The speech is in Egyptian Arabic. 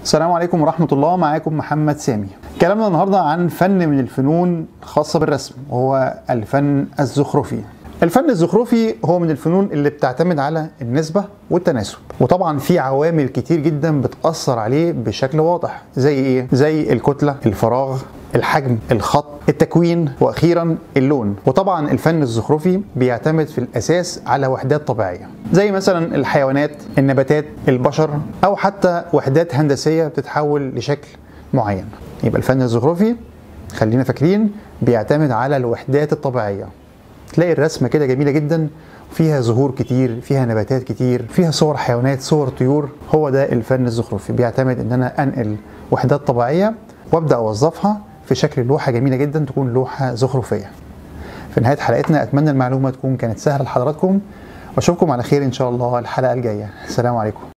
السلام عليكم ورحمة الله معاكم محمد سامي كلامنا النهاردة عن فن من الفنون الخاصة بالرسم وهو الفن الزخرفي الفن الزخرفي هو من الفنون اللي بتعتمد على النسبة والتناسب وطبعا في عوامل كتير جدا بتأثر عليه بشكل واضح زي ايه؟ زي الكتلة الفراغ الحجم الخط التكوين واخيرا اللون وطبعا الفن الزخرفي بيعتمد في الاساس على وحدات طبيعيه زي مثلا الحيوانات النباتات البشر او حتى وحدات هندسيه بتتحول لشكل معين يبقى الفن الزخرفي خلينا فاكرين بيعتمد على الوحدات الطبيعيه تلاقي الرسمه كده جميله جدا فيها زهور كتير فيها نباتات كتير فيها صور حيوانات صور طيور هو ده الفن الزخرفي بيعتمد ان انا انقل وحدات طبيعيه وابدا اوظفها في شكل لوحه جميله جدا تكون لوحه زخرفيه في نهايه حلقتنا اتمنى المعلومه تكون كانت سهله لحضراتكم واشوفكم على خير ان شاء الله الحلقه الجايه السلام عليكم